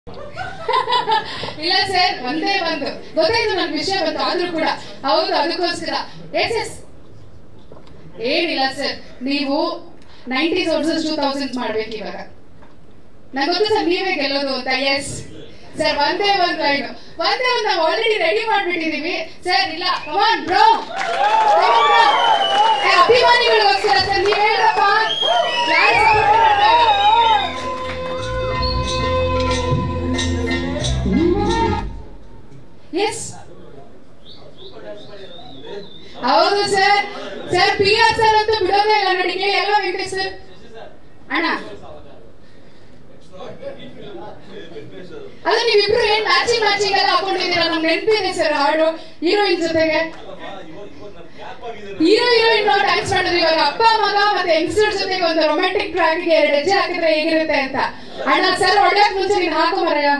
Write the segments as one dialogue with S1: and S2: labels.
S1: ಇಲ್ಲ ಸರ್ ಒಂದೇ ಒಂದು ಗೊತ್ತಾಯ್ತು ನನ್ ವಿಷಯ ಬಂತು ಆದ್ರೂ ಕೂಡ ಹೌದು ಅದಕ್ಕೋಸ್ಕರ ಎಸ್ ಎಸ್ ಏನಿಲ್ಲ ಸರ್ ನೀವು ನೈಂಟೀಸ್ ವರ್ಸಸ್ ಟೂ ತೌಸಂಡ್ ಮಾಡ್ಬೇಕು ಇವಾಗ ನಂಗೆ ಗೊತ್ತು ಸರ್ ನೀವೇ ಗೆಲ್ಲೋದು ಅಂತ ಎಸ್ ಸರ್ ಒಂದೇ ಒಂದು ಲೈನ್ ಒಂದೇ ಒಂದು ನಾವು ಆಲ್ರೆಡಿ ರೆಡಿ ಮಾಡ್ಬಿಟ್ಟಿದೀವಿ ಸರ್ ಇಲ್ಲ ಕಮಾನ್ ಬ್ರೋ ಅಭಿಮಾನಿಗಳಿಗೋಸ್ಕರ ಸರ್ ನೀವ್ ಹೇಳ್ರಪ್ಪ ಯಾರು support ಮಾಡ್ತಾ ಇಲ್ಲ? ಎಸ್ ಹೌದು sir sir P R sir ಅಂತೂ ಬಿಡೋದೇ ಇಲ್ಲ ನೋಡಿ ಕೇಳಿ ಎಲ್ಲ ವೆಂಕಟೇಶ್ ಸರ್ ಅಣ್ಣ ಅದು ನೀವಿಬ್ರು ಏನ್ ಮ್ಯಾಚಿಂಗ್ ಮ್ಯಾಚಿಂಗ್ ಎಲ್ಲ ಹಾಕೊಂಡಿದ್ದೀರಾ ನಮ್ಗೆ ನೆನಪಿದೆ ಸರ್ ಹಾಡು ಹೀರೋಯಿನ್ ಜೊತೆಗೆ ಹೀರೋ ಹೀರೋಯಿನ್ ನಾವು ಡ್ಯಾನ್ಸ್ ಮಾಡಿದ್ವಿ ಇವಾಗ ಅಪ್ಪ ಮಗ ಮತ್ತೆ ಯಂಗ್ಸ್ಟರ್ ಜೊತೆಗೆ ಒಂದು ರೊಮ್ಯಾಂಟಿಕ್ ಟ್ರ್ಯಾಕ್ ಗೆ ಎರಡು ಹೆಜ್ಜೆ ಹಾಕಿದ್ರೆ ಹೇಗಿರುತ್ತೆ ಅಂತ ಅಣ್ಣ ಸರ್ ಹೊಡ್ಯಕ್ ಮುಂಚೆ ನೀನ್ ಹಾಕೋ ಮರಯ್ಯ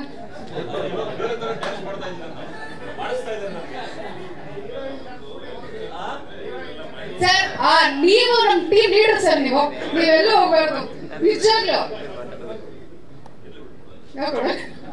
S1: ಸರ್ ಆ ನೀವು ನಮ್ ಟೀಮ್ ಲೀಡರ್ ಸರ್ ನೀವು ನೀವೆಲ್ಲೂ ಹೋಗ್ಬಾರ್ದು ನಿಜಾಗ್ಲು ಯಾಕೊಡ?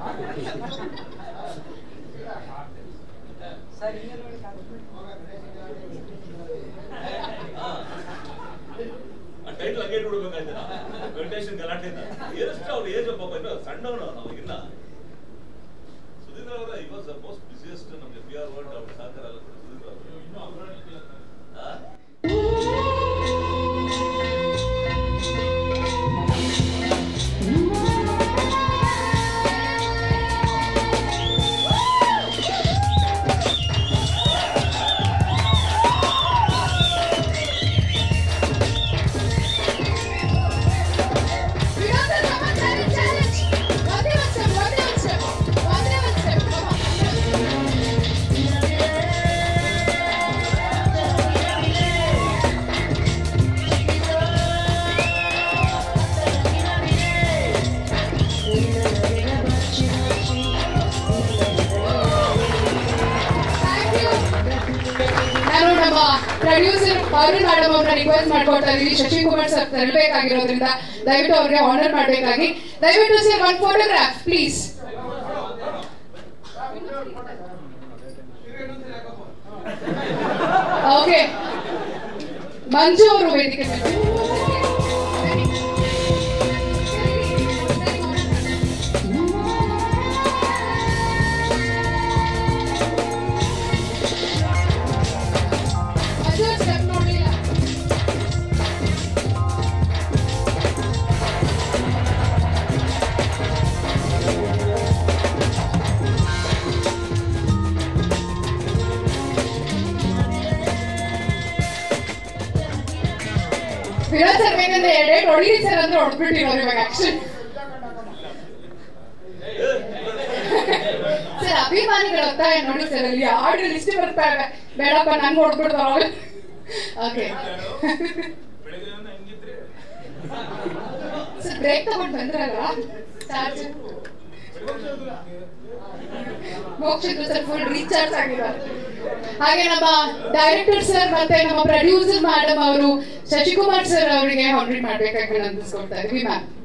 S2: ಟೈಟಲ್ ಹಂಗೆ ಇಟ್ಬಿಡ್ಬೇಕಾಯ್ತು ವೆಂಕಟೇಶನ್ ಗಲಾಟೆಯಿಂದ ಎಷ್ಟು ಅವ್ರು ಏಜ್ ಪಾಪ ಇನ್ನು ಸಣ್ಣವನು ಅವಾಗಿನ್ನ ಸುಧೀಂದ್ರ ಅವರ ಇವಾಗ ಮೋಸ್ಟ್ ಬಿಸಿಯೆಸ್ಟ್ ನಮಗೆ ಪಿ ಆರ್ ವರ್ಲ್ಡ್ ಅವ್ರ ಸಹಕಾರ ಎಲ್ಲ ಕೊಡಿ ಸುಧೀಂದ್ರ ಅವರು ಆ?
S1: Vinod sir, come on, challenge, challenge. ಒಂದೇ ಒಂದ್ step, ಒಂದೇ ಒಂದ್ step, ಒಂದೇ ಒಂದ್ step, come on. Thank you. ನಾನು ನಮ್ಮ ಪ್ರೊಡ್ಯೂಸರ್ ಅರುಣ್ ಮೇಡಮ್ ಅವ್ರನ್ನ ರಿಕ್ವೆಸ್ಟ್ ಮಾಡ್ಕೊಳ್ತಾ ಇದೀವಿ ಶಶಿಕುಮಾರ್ ಸರ್ ತರಬೇಕಾಗಿರೋದ್ರಿಂದ ದಯವಿಟ್ಟು ಅವ್ರಿಗೆ ಆನರ್ ಮಾಡಬೇಕಾಗಿ ದಯವಿಟ್ಟು sir one photograph please okay Manju ಅವರು ವೇದಿಕೆ ಮೇಲೆ. ಮಂಜು ಅವ್ರ step ನೋಡ್ಲಿಲ್ಲ ವಿನೋದ್ ಸರ್ ಬೇಕಂದ್ರೆ ಎರಡೆರಡು ಹೊಡಿರಿ ಸರ್ ಅಂದ್ರೆ ಹೊಡ್ಬಿಟ್ಟಿರೋರು ಇವಾಗ ಆಕ್ಷನ್ ಸರ್ ಅಭಿಮಾನಿಗಳ ಒತ್ತಾಯ ನೋಡಿ ಸರ್ ಅಲ್ಲಿ ಹಾಡು ಲಿಸ್ಟ್ ಬರ್ತಾ ಇದೆ ಬೇಡಪ್ಪ ನಂಗೆ ಹೊಡ್ಬಿಡ್ತಾವ ಓಕೆ ಸರ್ ಬ್ರೇಕ್ ತಗೊಂಡು ಬಂದ್ರಲ್ಲ ಚಾರ್ಜ್ ಮೋಕ್ಷಿದ್ರು ಸರ್ ಫುಲ್ ರೀಚಾರ್ಜ್ ಆಗಿದ್ದಾರೆ ಹಾಗೆ ನಮ್ಮ ಡೈರೆಕ್ಟರ್ ಸರ್ ಮತ್ತೆ ನಮ್ಮ ಪ್ರೊಡ್ಯೂಸರ್ ಮೇಡಮ್ ಅವರು ಶಶಿಕುಮಾರ್ ಸರ್ ಅವರಿಗೆ ಹಾನರೇಟ್ ಮಾಡ್ಬೇಕಾಗಿ ವಿನಂತಿಸ್ಕೊಳ್ತಾ ಇದ್ವಿ ಮ್ಯಾಮ್